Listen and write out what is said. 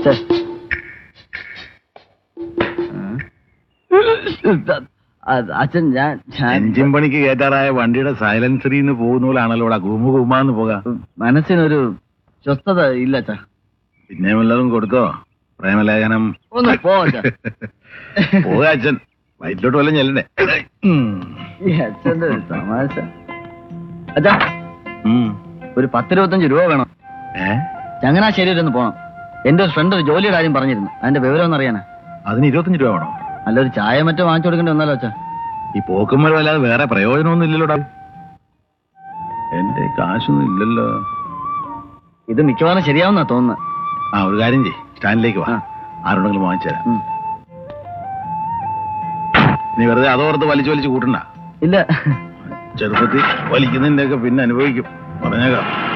ഛെ. ആ, അച്ഛൻ ഞാൻ ഞാൻ എഞ്ചിൻ പണിക്ക് കയറ്റാറായ വണ്ടിയുടെ സൈലൻസറിൽ നിന്ന് പോകുന്ന പോലാണല്ലോ ഇവിടെ ഗുമ ഗുമാന്ന് പോകാം മനസ്സിനൊരു സ്വസ്ഥത ഇല്ല അച്ഛാ പിന്നെ വല്ലതും കൊടുത്തോ പ്രേമലേഖനം ഒന്ന് പോ അച്ഛാ പോകാ അച്ഛൻ വയറ്റിലോട്ട് വല്ലതും ചെല്ലണ്ടേ ഉം. ഈ അച്ഛന്റെ ഒരു തമാശ അച്ഛാ ഉം. ഒരു പത്തിരുപത്തഞ്ച് രൂപ വേണം ഏ ചങ്ങനാശ്ശേരി വരെ ഒന്ന് പോണം എന്റെ ഒരു ഫ്രണ്ട് ഒരു ജോലിയുടെ കാര്യം പറഞ്ഞിരുന്നു അതിന്റെ വിവരം ഒന്ന് അറിയാനാ അതിന് ഇരുപത്തഞ്ച് രൂപ വേണോ നല്ലൊരു ചായ മറ്റോ വാങ്ങിച്ചു കൊടുക്കേണ്ടി വന്നാലോ അച്ഛാ ഈ പോക്കുമ്പോൾ അല്ലാതെ വേറെ പ്രയോജനമൊന്നും ഇല്ലല്ലോടാ എന്റെ കാശൊന്നും ഇല്ലല്ലോ ഇത് മിക്കവാറും ശരിയാവുന്നാ തോന്നുന്നത് ആ ഒരു കാര്യം ചെയ് സ്റ്റാൻഡിലേക്ക് വാ ആ. ആരോടെങ്കിലും വാങ്ങിച്ചു തരാം ഉം. നീ വെറുതെ അതോർത്ത് വലിച്ചു വലിച്ചു കൂട്ടണ്ട ഇല്ല ചെറുപ്പത്തിൽ വലിക്കുന്നതിന്റെ ഒക്കെ പിന്നെ അനുഭവിക്കും പറഞ്ഞേക്കാം